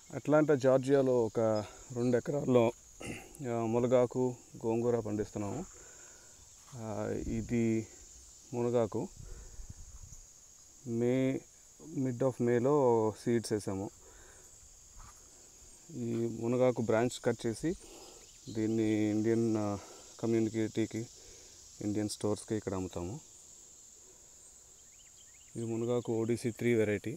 Atlanta జార్జియాలో ఒక రెండు ఎకరాల్లో ఆ, మునగాకు గోంగూర పండిస్తున్నాము ఆ, ఇది మునగాకు మే మిడ్ ఆఫ్ మేలో సీడ్స్ వేసాము ఈ మునగాకు బ్రాంచ్ కట్ చేసి దీన్ని ఇండియన్ ఆ, కమ్యూనిటీకి ఇండియన్ స్టోర్స్కి ఇక్కడ అమ్ముతాము ఇది మునగాకు ఓడిసి త్రీ వెరైటీ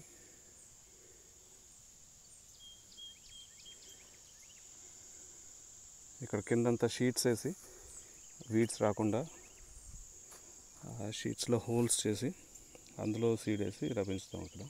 ఇక్కడ కిందంతా షీట్స్ వేసి వీడ్స్ రాకుండా ఆ షీట్స్లో హోల్స్ చేసి అందులో సీడ్ వేసి ఇలా పెంచుతాం ఇక్కడ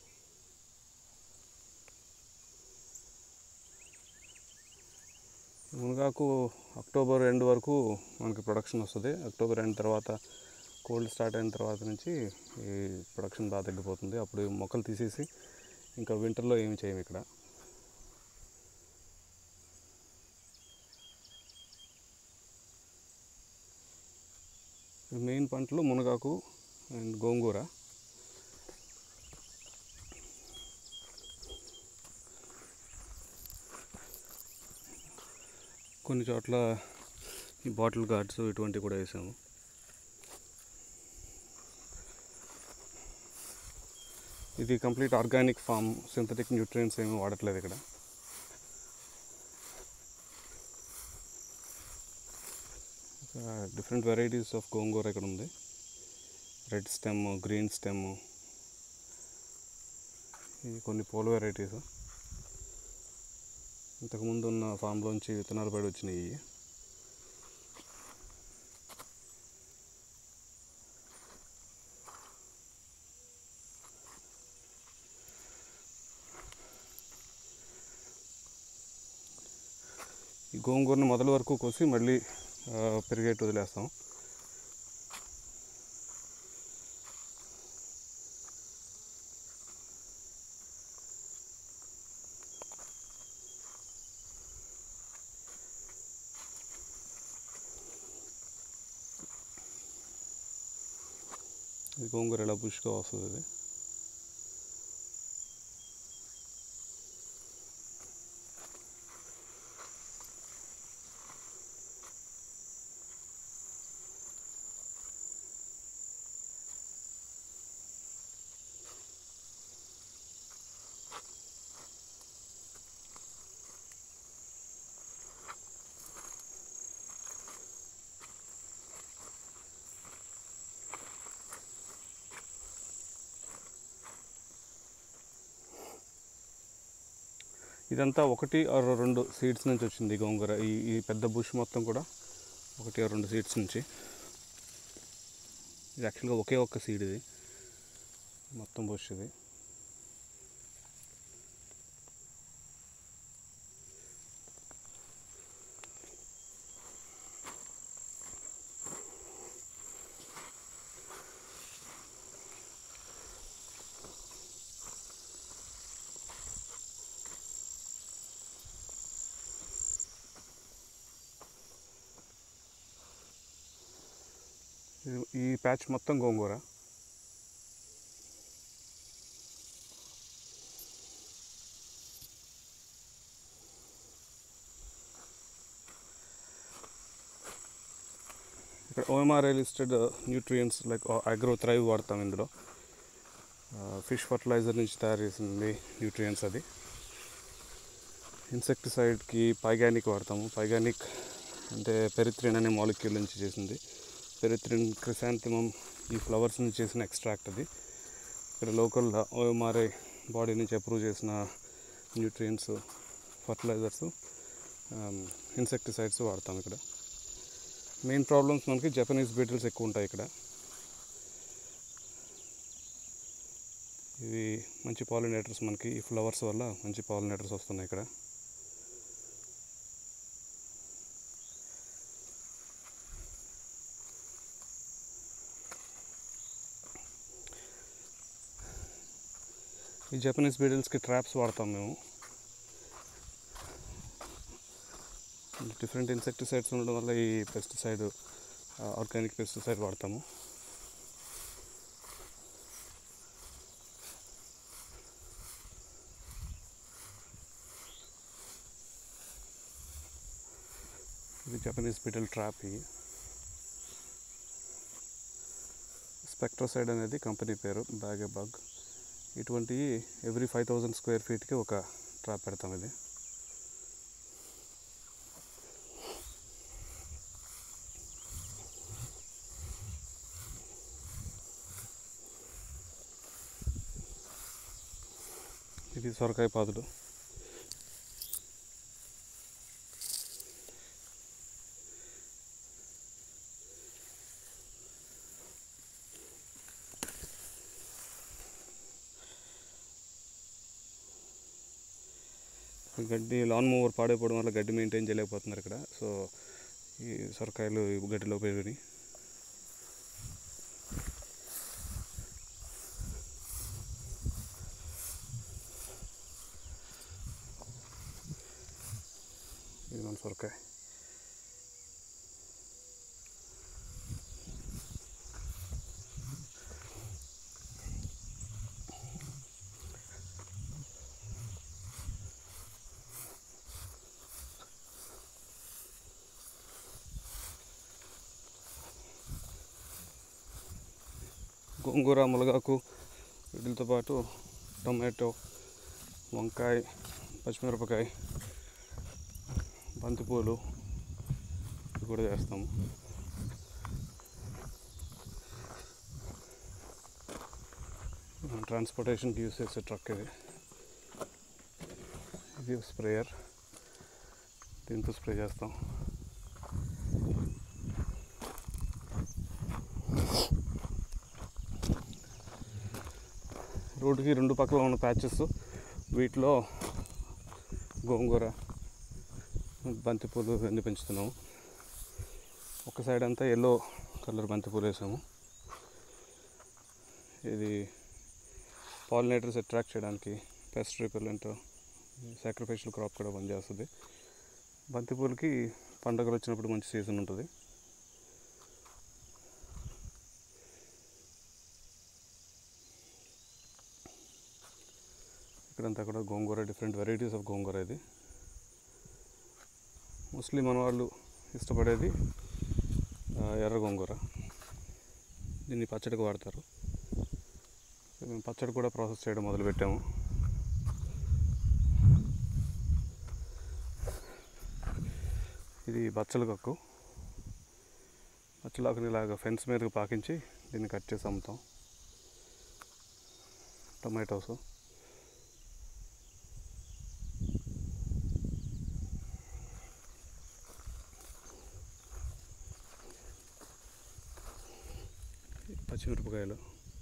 మునగాకు అక్టోబర్ ఎండ్ వరకు మనకి ప్రొడక్షన్ వస్తుంది అక్టోబర్ ఎండ్ తర్వాత కోల్డ్ స్టార్ట్ అయిన తర్వాత నుంచి ఈ ప్రొడక్షన్ బాగా తగ్గిపోతుంది అప్పుడు ఈ మొక్కలు తీసేసి ఇంకా వింటర్లో ఏమి చేయము ఇక్కడ మెయిన్ పంటలు మునగాకు అండ్ గోంగూర కొన్ని చోట్ల ఈ బాటిల్ గార్డ్స్ ఇటువంటివి కూడా వేసాము ఇది complete organic farm synthetic nutrients ఏమీ వాడట్లేదు ఇక్కడ డిఫరెంట్ వెరైటీస్ ఆఫ్ గోంగూర ఇక్కడ ఉంది రెడ్ స్టెమ్ గ్రీన్ స్టెమ్ ఇవి కొన్ని పోల్ వెరైటీస్ ఇంతకుముందు ఉన్న ఫామ్లోంచి విత్తనాలు పడి వచ్చినాయి ఇవి. ఈ గోంగూరను మొదల వరకు కోసి మళ్ళీ ఆ, పెరిగేట్టు వదిలేస్తాం ఇది గోంగూర ఇలా బుష్గా వస్తుంది ఇది ఇదంతా ఒకటి ఆర్ రెండు సీడ్స్ నుంచి వచ్చింది ఈ గోంగూర ఈ ఈ పెద్ద బుష్ మొత్తం కూడా ఒకటి ఆర్ రెండు సీడ్స్ నుంచి ఇది యాక్చువల్గా ఒకే ఒక్క సీడ్ ఇది మొత్తం బుష్ ఇది ఇది- ఈ ప్యాచ్ మొత్తం గోంగూర ఇక్కడ OMRI listed nutrients like agro thrive వాడతాం ఇందులో ఫిష్ ఫర్టిలైజర్ నుంచి తయారు చేసింది న్యూట్రియంట్స్ అది ఇన్సెక్టిసైడ్కి పైగానిక్ వాడతాము పైగానిక్ అంటే పెరిత్రిన్ అనే మాలిక్యూల్ నుంచి చేసింది పెరిత్రిన్ క్రిసాంతిమం ఈ ఫ్లవర్స్ నుంచి చేసిన ఎక్స్ట్రాక్ట్ అది ఇక్కడ లోకల్ ఓఎంఆర్ఐ బాడీ నుంచి అప్రూవ్ చేసిన న్యూట్రియంట్స్ ఫర్టిలైజర్స్ ఇన్సెక్టిసైడ్స్ వాడతాం ఇక్కడ మెయిన్ ప్రాబ్లమ్స్ మనకి జపనీస్ బీటిల్స్ ఎక్కువ ఉంటాయి ఇక్కడ ఇవి మంచి పాలినేటర్స్ మనకి ఈ ఫ్లవర్స్ వల్ల మంచి పాలినేటర్స్ వస్తున్నాయి ఇక్కడ ఈ జపనీస్ బీడిల్స్కి ట్రాప్స్ వాడతాం మేము డిఫరెంట్ ఇన్సెక్టిసైడ్స్ ఉండడం వల్ల ఈ పెస్టిసైడ్ ఆర్గానిక్ పెస్టిసైడ్ వాడతాము ఇది జపనీస్ బిటల్ ట్రాప్ ఇవి స్పెక్ట్రోసైడ్ అనేది కంపెనీ పేరు బ్యాగ్ బగ్ ఇటువంటి ఎవ్రీ ఫైవ్ థౌజండ్ స్క్వేర్ ఫీట్కి ఒక ట్రాప్ పెడతాం ఇది ఇది సొరకాయ పాదులు గడ్డి లాన్ మూవర్ పాడైపోవడం వల్ల గడ్డి మెయింటైన్ చేయలేకపోతున్నారు ఇక్కడ సో ఈ సొరకాయలు ఈ గడ్డిలో పెరిగి ఇది మన సొరకాయ గోంగూర మునగాకు వీటితో పాటు టొమాటో వంకాయ పచ్చిమిరపకాయ బంతిపూలు ఇవి కూడా చేస్తాము ట్రాన్స్పోర్టేషన్కి యూస్ చేసే ట్రక్ ఇది ఇది స్ప్రేయర్ దీంతో స్ప్రే చేస్తాం రోడ్డుకి రెండు పక్కల ఉన్న ప్యాచెస్ వీటిలో గోంగూర బంతిపూలు ఇవన్నీ పెంచుతున్నాము ఒక సైడ్ అంతా ఎల్లో కలర్ బంతిపూలు వేసాము ఇది పాలినేటర్స్ అట్రాక్ట్ చేయడానికి పెస్ట్ రిపెల్లెంట్ సాక్రిఫిషియల్ క్రాప్ కూడా పనిచేస్తుంది బంతిపూలకి పండగలు వచ్చినప్పుడు మంచి సీజన్ ఉంటుంది ఇక్కడంతా కూడా gongura different varieties of gongura ఇది మోస్ట్లీ మన వాళ్ళు ఇష్టపడేది ఆ, ఎర్ర గోంగూర దీన్ని పచ్చడికి వాడతారు సో మేము పచ్చడి కూడా ప్రాసెస్ చేయడం మొదలుపెట్టాము ఇది బచ్చల కక్కు బచ్చలాకుని ఇలాగ ఫెన్స్ మీదకి పాకించి దీన్ని కట్ చేసి అమ్ముతాం టొమాటోస్ పచ్చిమిరపకాయలు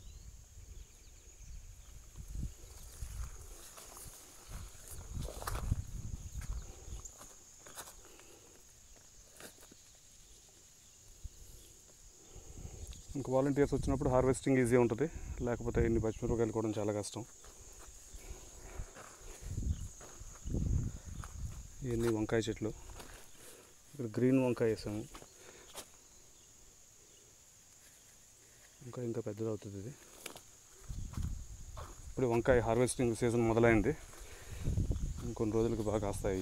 ఇంకా వాలంటీర్స్ వచ్చినప్పుడు హార్వెస్టింగ్ ఈజీ ఉంటుంది లేకపోతే ఇన్ని పచ్చిమిరపకాయలు కూడా చాలా కష్టం ఇవన్నీ వంకాయ చెట్లు ఇక్కడ గ్రీన్ వంకాయ వేసాము ఇంకా ఇంకా పెద్దది అవుతుంది ఇది ఇప్పుడు వంకాయ హార్వెస్టింగ్ సీజన్ మొదలైంది ఇంకొన్ని రోజులకి బాగా కాస్తాయి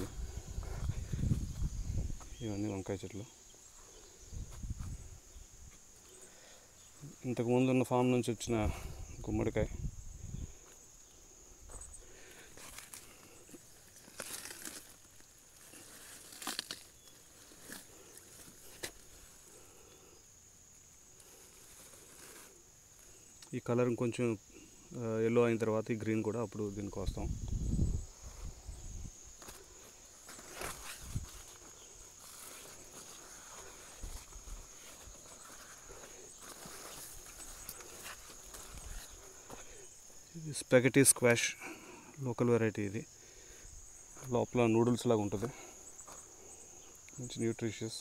ఇవన్నీ వంకాయ చెట్లు ఇంతకు ముందు ఉన్న ఫామ్ నుంచి వచ్చిన గుమ్మడికాయ ఈ కలర్ కొంచెం ఎల్లో అయిన తర్వాత ఈ గ్రీన్ కూడా అప్పుడు దీనికి వస్తాం ఇది స్పెగటీ స్క్వాష్ లోకల్ వెరైటీ ఇది లోపల నూడిల్స్ లాగా ఉంటుంది మంచి న్యూట్రిషియస్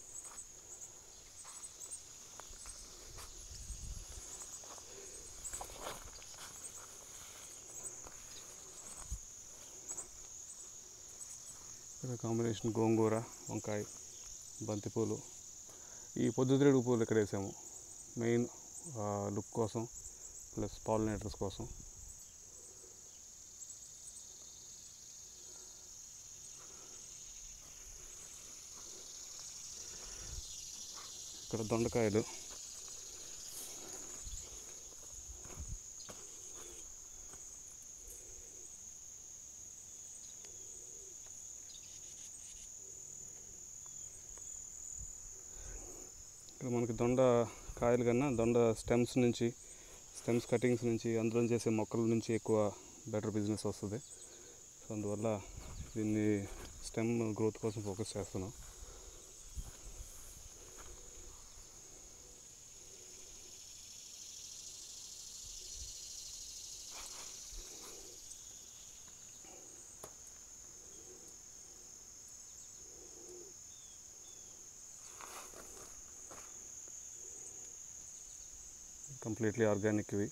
ఇక్కడ కాంబినేషన్ గోంగూర వంకాయ బంతిపూలు ఈ పొద్దుతిరుగుడు పూలు ఇక్కడ వేసాము మెయిన్ లుక్ కోసం ప్లస్ పాలినేటర్స్ కోసం ఇక్కడ దొండకాయలు ఇక్కడ మనకి దొండ కాయలు కన్నా దొండ స్టెమ్స్ నుంచి స్టెమ్స్ కటింగ్స్ నుంచి అందులో చేసే మొక్కల నుంచి ఎక్కువ బెటర్ బిజినెస్ వస్తుంది సో అందువల్ల దీన్ని స్టెమ్ గ్రోత్ కోసం ఫోకస్ చేస్తున్నాం కంప్లీట్లీ ఆర్గానిక్ ఇవి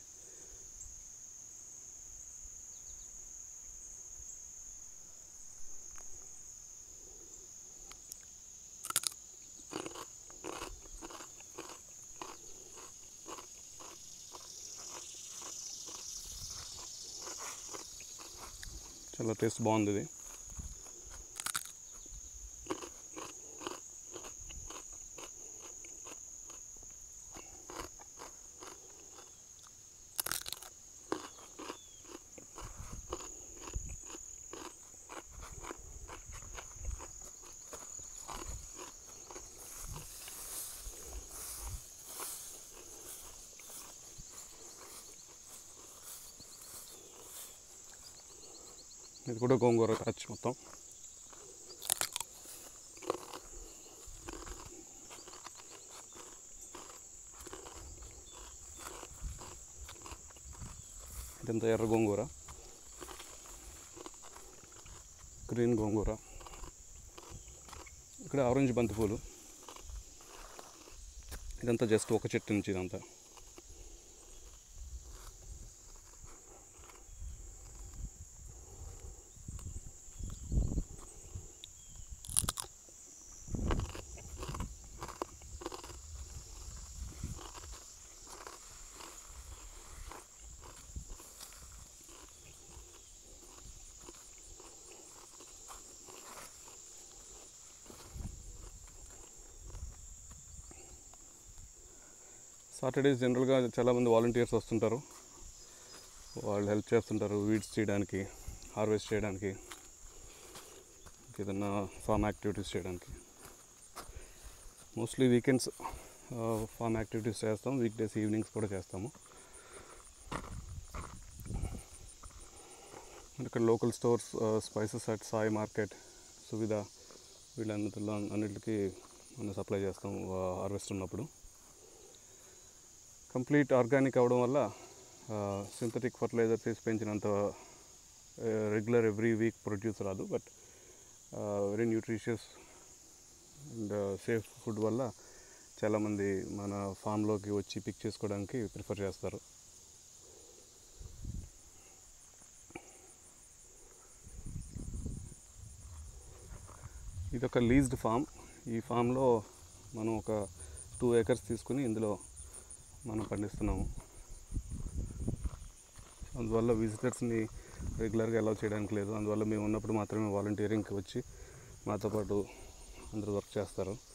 చాలా టేస్ట్ బాగుంది ఇది ఇది కూడా గోంగూర ప్యాచ్ మొత్తం ఇదంతా ఎర్ర గోంగూర గ్రీన్ గోంగూర ఇక్కడ ఆరెంజ్ బంతిపూలు ఇదంతా జస్ట్ ఒక చెట్టు నుంచి ఇదంతా సాటర్డేస్ జనరల్గా చాలామంది వాలంటీర్స్ వస్తుంటారు వాళ్ళు హెల్ప్ చేస్తుంటారు వీడ్స్ చేయడానికి హార్వెస్ట్ చేయడానికి ఏదన్నా ఫామ్ యాక్టివిటీస్ చేయడానికి మోస్ట్లీ వీకెండ్స్ ఫామ్ యాక్టివిటీస్ చేస్తాం వీక్ డేస్ ఈవినింగ్స్ కూడా చేస్తాము ఇక్కడ local stores spices at Sai market Suvidha వీళ్ళందరిలో అన్నిటికీ మనం సప్లై చేస్తాం హార్వెస్ట్ ఉన్నప్పుడు కంప్లీట్ ఆర్గానిక్ అవడం వల్ల సింథటిక్ ఫర్టిలైజర్స్ వేసి పెంచినంత రెగ్యులర్ ఎవ్రీ వీక్ ప్రొడ్యూస్ రాదు but very nutritious and safe food వల్ల చాలామంది మన ఫామ్లోకి వచ్చి పిక్ చేసుకోవడానికి ప్రిఫర్ చేస్తారు ఇది ఒక లీజ్డ్ ఫామ్ ఈ ఫామ్లో మనం ఒక టూ ఏకర్స్ తీసుకుని ఇందులో మనం పండిస్తున్నాము అందువల్ల విజిటర్స్ని రెగ్యులర్గా అలౌ చేయడానికి లేదు అందువల్ల మేము ఉన్నప్పుడు మాత్రమే వాలంటీరింగ్కి వచ్చి మాతో పాటు అందరూ వర్క్ చేస్తారు